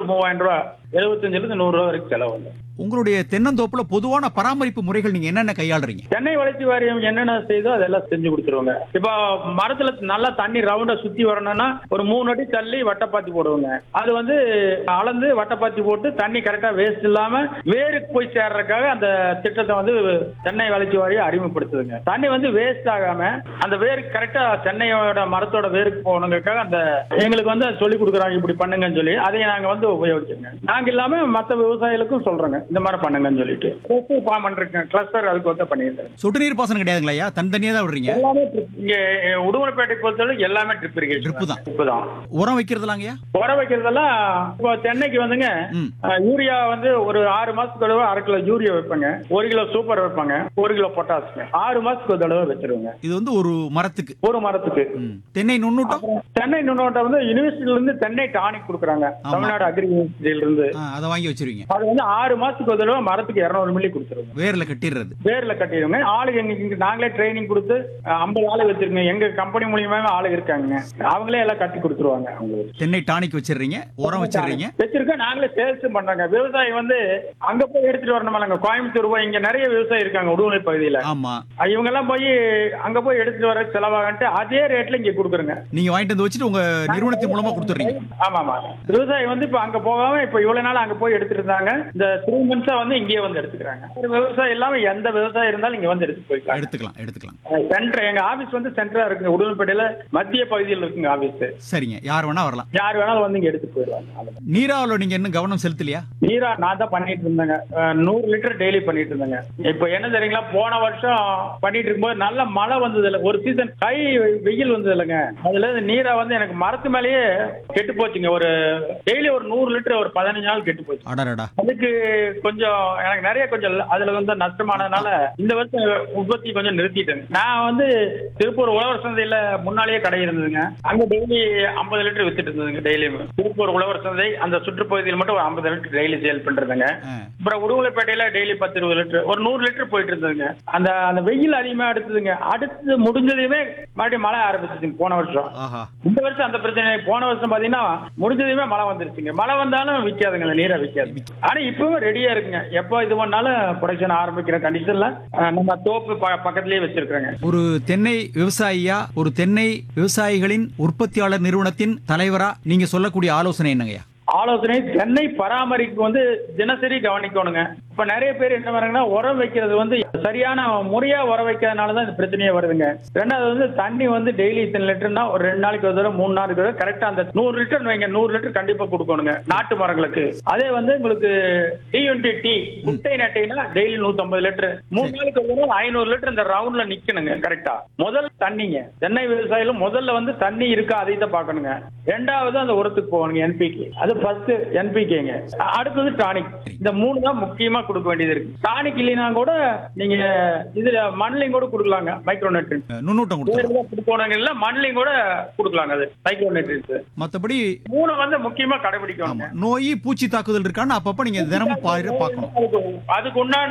மூவாயிரம் ரூபா எழுபத்தஞ்சுல இருந்து நூறு ரூபா வரைக்கும் செலவு வந்து உங்களுடைய தென்னந்தோப்புல பொதுவான பராமரிப்பு முறைகள் நீங்க என்னென்ன கையாளுறீங்க சென்னை வளர்ச்சி வாரியம் என்னென்ன செய்தோ அதெல்லாம் செஞ்சு கொடுத்துருவாங்க இப்போ மரத்துல நல்லா தண்ணி ரவுண்டா சுத்தி வரணும்னா ஒரு மூணு அடி தள்ளி வட்டப்பாத்தி போடுவாங்க அது வந்து அளந்து வட்டப்பாத்தி போட்டு தண்ணி கரெக்டா வேஸ்ட் இல்லாம வேருக்கு போய் சேர்றதுக்காக அந்த திட்டத்தை வந்து சென்னை வளர்ச்சி வாரியம் அறிமுகப்படுத்துதுங்க தண்ணி வந்து வேஸ்ட் ஆகாம அந்த வேருக்கு கரெக்டா சென்னையோட மரத்தோட வேருக்கு போகணுங்கிறதுக்காக அந்த எங்களுக்கு வந்து அதை சொல்லி கொடுக்குறாங்க இப்படி பண்ணுங்கன்னு சொல்லி அதை நாங்க வந்து உபயோகிச்சோங்க நாங்க இல்லாம மத்த விவசாயிகளுக்கும் சொல்றோங்க இந்த மாதிரி பண்ணுங்கன்னு சொல்லிட்டு ஃபார்ம் பண்ணிருக்கேன் கிளஸ்டர் அதுக்கு வந்து பண்ணியிருக்கேன் சொட்டு நீர் பாசனம் கிடையாதுங்களா ஐயா தனித்தனியா தான் விடுறீங்க எல்லாமே drip. இங்க உடுமலைப்பேட்டை பொறுத்தவரை எல்லாமே ட்ரிப் இருக்கு Drip தான். ட்ரிப் தான் உரம் வைக்கிறதுலாங்கய்யா உர வைக்கிறதெல்லாம் இப்போ சென்னைக்கு வந்துங்க ம். அஹ், யூரியா வந்து ஒரு ஆறு மாசத்துக்கு தடவை அரை கிலோ யூரியா வைப்பாங்க ஒரு கிலோ சூப்பர் வைப்பாங்க ஒரு கிலோ பொட்டாசுங்க ஆறு மாசத்துக்கு ஒரு தடவை வச்சிருவாங்க இது வந்து ஒரு மரத்துக்கு ஒரு மரத்துக்கு ம். தென்னை நுண்ணூட்டம் சென்னை நுண்ணோட்டம் வந்து யூனிவர்சிட்டில இருந்து தென்னை டானிக் கொடுக்குறாங்க ஆமா. தமிழ்நாடு அக்ரி யூனிவர்சிட்டியில இருந்து ஆ, அதை வாங்கி வச்சிருவீங்க அது வந்து ஆறு மாசத்துக்கு ஒரு தடவை மரத்துக்கு இருநூறு மில்லி கொடுத்துருவாங்க வேர்ல கட்டிடுறது வேர்ல கட்டிடுங்க ஆளுங்க எங்க இங்க நாங்களே ட்ரைனிங் கொடுத்து ஐம்பது ஆளு வச்சிருக்கோங்க எங்க கம்பெனி மூலியமாவே ஆளு இருக்காங்க அவங்களே எல்லாம் கட்டி கொடுத்துருவாங்க அவங்களுக்கு தென்னை டானிக் வச்சிடுறீங்க உரம் வச்சிடுறீங்க வச்சிருக்கோம் நாங்களே சேல்ஸ் பண்றாங்க விவசாயி வந்து அங்க போய் எடுத்துட்டு வரணுமாங்க கோயம்புத்தூர் போய் இங்க நிறைய விவசாயி இருக்காங்க உடுமலை பகுதியில ஆமா அஹ் இவங்க எல்லாம் போய் அங்க போய் எடுத்துட்டு வர செலவாகன்ட்டு அதே ரேட்ல இங்க கொடுக்குறோங்க நீங்க வாங்கிட்டு வந்து வச்சுட்டு உங்க நிறுவனத்தின் மூலமா கொடுத்துடுறீங்க ஆமா ஆமா விவசாயி வந்து இப்ப அங்க போகாம இப்ப இவ்வளவு நாள் அங்க போய் எடுத்துட்டு இருந்தாங்க இந்த த்ரீ மந்த்ஸா வந்து இங்கேயே வந்து எடுத்துக்கிறாங்க ஒரு விவசாயம் இல்லாம எந்த விவசாயம் இருந்தாலும் இங்க வந்து எடுத்து போய்க்கலாம் எடுத்துக்கலாம் எடுத்துக்கலாம் சென்டர் எங்க ஆபீஸ் வந்து சென்டரா இருக்குங்க உடுமல்பேட்டையில மத்திய பகுதியில் இருக்குங்க ஆபீஸ் சரிங்க யார் வேணா வரலாம் யார் வேணாலும் வந்து இங்க எடுத்துட்டு போயிடுவாங்க அவ்வளவுதான். நீராவில் நீங்க இன்னும் கவனம் செலுத்தலையா நீரா நான் தான் பண்ணிட்டு இருந்தேங்க அஹ், நூறு லிட்டர் டெய்லி பண்ணிட்டு இருந்தேங்க இப்போ என்ன தெரியுங்களா போன வருஷம் பண்ணிட்டு இருக்கும்போது நல்ல மழை வந்தது இல்ல ஒரு சீசன் கை வெயில் வந்தது இல்லைங்க அதுல இருந்து நீரா வந்து எனக்கு மரத்து மேலேயே கெட்டு போச்சுங்க ஒரு டெய்லி ஒரு நூறு லிட்டர் ஒரு பதினஞ்சு நாள் கெட்டு போச்சு அடடா அதுக்கு கொஞ்சம் எனக்கு நிறைய கொஞ்சம் அதுல வந்து நஷ்டமானதுனால இந்த வருஷம் உற்பத்தி கொஞ்சம் நிறுத்திட்டேங்க நான் வந்து திருப்பூர் உழவர் சந்தையில முன்னாலேயே கடை இருந்ததுங்க அங்க டெய்லி ஐம்பது லிட்டர் வித்துட்டு இருந்ததுங்க டெய்லியும் திருப்பூர் உழவர் சந்தை அந்த சுற்றுப்பகுதியில் மட்டும் ஒரு ஐம்பது லிட்டர் டெய்லி சேல் பண்றதுங்க ஆ, அப்புறம் உடுமலைப்பேட்டையில டெய்லி பத்து இருபது லிட்டர் ஒரு நூறு லிட்டர் போயிட்டு இருந்ததுங்க அந்த அந்த வெயில் அதிகமா எடுத்ததுங்க அடுத்து முடிஞ்சதுமே மறுபடியும் மழை ஆரம்பிச்சிச்சுங்க போன வருஷம் ஆஹா இந்த வருஷம் அந்த பிரச்சனை இல்லை. போன வருஷம் பாத்தீங்கன்னா முடிஞ்சதுமே மழை வந்துருச்சுங்க மழை வந்தாலும் விற்காதுங்க அந்த நீரை விற்காது ஆனா இப்பவும் ரெடியா இருக்குங்க எப்போ இது பண்ணாலும் ப்ரொடக்ஷன் ஆரம்பிக்கிற கண்டிஷன்ல அஹ், நம்ம தோப்பு ப- பக்கத்துலயே வச்சிருக்கிறோங்க ஒரு தென்னை விவசாயியா ஒரு தென்னை விவசாயிகளின் உற்பத்தியாளர் நிறுவனத்தின் தலைவரா நீங்க சொல்லக்கூடிய ஆலோசனை என்னங்கய்யா ஆலோசனை தென்னை பராமரிப்பு வந்து தினசரி கவனிக்கணுங்க இப்ப நிறைய பேர் என்ன வராங்கன்னா உரம் வைக்கிறது வந்து சரியான முறையா உரம் வைக்கிறதுனால தான் இந்த பிரச்சனையே வருதுங்க ரெண்டாவது வந்து தண்ணி வந்து டெய்லி இத்தனை லிட்டர்னா ஒரு ரெண்டு நாளைக்கு ஒரு தடவை மூணு நாளைக்கு ஒரு கரெக்டா அந்த நூறு லிட்டர் வைங்க நூறு லிட்டர் கண்டிப்பா கொடுக்கணுங்க நாட்டு மரங்களுக்கு அதே வந்து உங்களுக்கு டிஎன்டி டி முட்டை நட்டைனா டெய்லி நூத்தம்பது லிட்டர் மூணு நாளைக்கு ஒரு தடவை ஐநூறு லிட்டர் இந்த ரவுண்ட்ல நிக்கணுங்க கரெக்டா முதல் தண்ணிங்க தென்னை விவசாயில முதல்ல வந்து தண்ணி இருக்கா அதை தான் பார்க்கணுங்க ரெண்டாவது அந்த உரத்துக்கு போகணுங்க என்பிகே அது ஃபர்ஸ்ட் என்பிகேங்க அடுத்தது டானிக் இந்த மூணு தான் முக்கியமா கொடுக்க வேண்டியது இருக்கு டானிக் இல்லைனா கூட நீங்க இதுல மண்லையும் கூட கொடுக்கலாங்க மைக்ரோ நியூட்ரியன்ஸ் அஹ், நுண்ணூட்டம் கொடுத்துருங்க வேறு கொடுக்கணும் இல்ல மண்லையும் கூட கொடுக்கலாங்க அது மைக்ரோ நியூட்ரியன்ஸ் மத்தபடி மூணு வந்து முக்கியமா கடைபிடிக்கணுங்க ஆமா நோய் பூச்சி தாக்குதல் இருக்கான்னு அப்பப்ப நீங்க தினமும் பாரு பார்க்கணும் அதுக்கு அதுக்கு உண்டான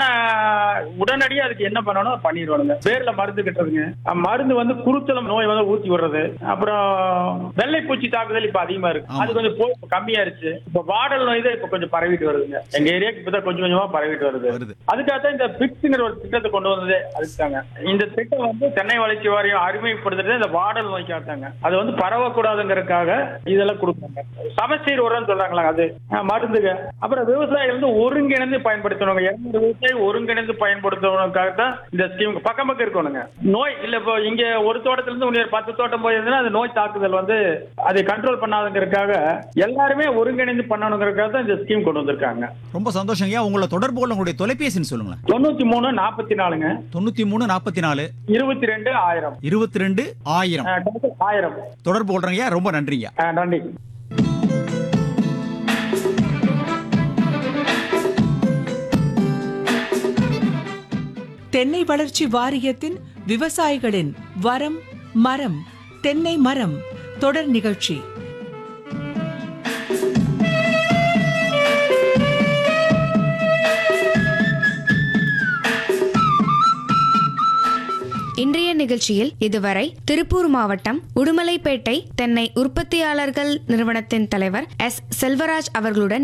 உடனடியா அதுக்கு என்ன பண்ணணும் அதை பண்ணிடுவானுங்க பேர்ல மருந்து கட்டுறதுங்க அஹ் மருந்து வந்து குருத்தலம் நோய் வந்து ஊத்தி விடுறது அப்புறம் வெள்ளை பூச்சி தாக்குதல் இப்ப அதிகமா இருக்கு ஆமா. அது கொஞ்சம் போய் இப்ப கம்மியாயிருச்சு இப்ப வாடல் நோய் தான் இப்ப கொஞ்சம் பரவிட்டு வருதுங்க எங்க ஏரியாக்கு இப்பதான் கொஞ்சம் கொஞ்சமா பரவிட்டு வருது வருது அதுக்காக தான் இந்த பிக்ஸ்ங்கிற ஒரு திட்டத்தை கொண்டு வந்ததே அதுக்காங்க இந்த திட்டம் வந்து சென்னை வளர்ச்சி வாரியம் அறிமுகப்படுத்துறது இந்த வாடல் நோய்க்காக தாங்க அது வந்து பரவக்கூடாதுங்கிறதுக்காக இதெல்லாம் கொடுக்குறாங்க சமச்சீர் உரம்னு சொல்றாங்களா அது அஹ், மருந்துங்க அப்புறம் விவசாயிகள் வந்து ஒருங்கிணைந்து பயன்படுத்தணுங்க இரண்டு விவசாயி ஒருங்கிணைந்து பயன்படுத்தணுக்காக தான் இந்த ஸ்கீம் பக்கம் பக்கம் இருக்கணுங்க நோய் இல்ல இப்போ இங்க ஒரு தோட்டத்துல இருந்து இன்னொரு பத்து தோட்டம் போயிருந்ததுன்னா அது நோய் தாக்குதல் வந்து அதை கண்ட்ரோல் பண்ணாதுங்கிறதுக்காக எல்லாருமே ஒருங்கிணைந்து பண்ணணுங்கிறதுக்காக தான் இந்த ஸ்கீம் கொண்டு வந்திருக்காங்க ரொம்ப சந்தோஷம் ஐயா உங்களை தொடர்பு கொள்ள உங்களுடைய தொலைபேசின்னு சொல்லுங்களேன் தொண்ணூத்தி மூணு நாற்பத்தி நாலுங்க தொண்ணூத்தி மூணு நாற்பத்தி நாலு இருபத்தி ரெண்டு ஆயிரம் இருபத்தி ரெண்டு ஆயிரம் அஹ், total ஆயிரம் தொடர்பு கொள்றேங்க ஐயா ரொம்ப நன்றிங்க அஹ், நன்றி தென்னை வளர்ச்சி வாரியத்தின் விவசாயிகளின் வரம் மரம் தென்னை மரம் தொடர் நிகழ்ச்சி இன்றைய நிகழ்ச்சியில் இதுவரை திருப்பூர் மாவட்டம் உடுமலைப்பேட்டை தென்னை உற்பத்தியாளர்கள் நிறுவனத்தின் தலைவர் எஸ் செல்வராஜ் அவர்களுடன்